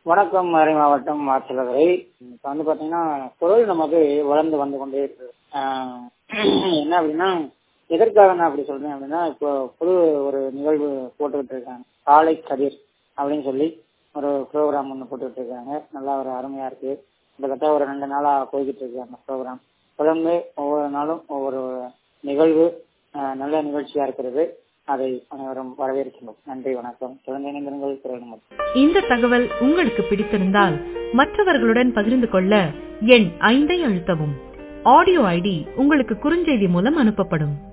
வணக்கம் மறை மாவட்டம் மாற்றலவரை இப்போ வந்து பார்த்தீங்கன்னா குரல் நமக்கு வளர்ந்து வந்து கொண்டே இருக்கு ஆஹ் என்ன அப்படின்னா எதற்காக நான் அப்படி சொல்றேன் அப்படின்னா இப்போ புது ஒரு நிகழ்வு போட்டுக்கிட்டு இருக்காங்க காலை கதிர் அப்படின்னு சொல்லி ஒரு ப்ரோக்ராம் ஒன்று போட்டுக்கிட்டு இருக்காங்க நல்லா ஒரு அருமையா இருக்கு கிட்டத்தட்ட ஒரு ரெண்டு நாளா போய்கிட்டு இருக்கு அந்த ப்ரோக்ராம் தொடர்ந்து ஒவ்வொரு நாளும் ஒவ்வொரு நிகழ்வு ஆஹ் நல்ல நிகழ்ச்சியா இருக்கிறது அதை அனைவரும் வரவேற்கின்றோம் நன்றி வணக்கம் தொடர்ந்து இணைந்திருங்கள் குரல் நமக்கு இந்த தகவல் உங்களுக்கு பிடித்திருந்தால் மற்றவர்களுடன் பகிர்ந்து கொள்ள எண் ஐந்தை அழுத்தவும் ஆடியோ ஐடி உங்களுக்கு குறுஞ்செய்தி மூலம் அனுப்பப்படும்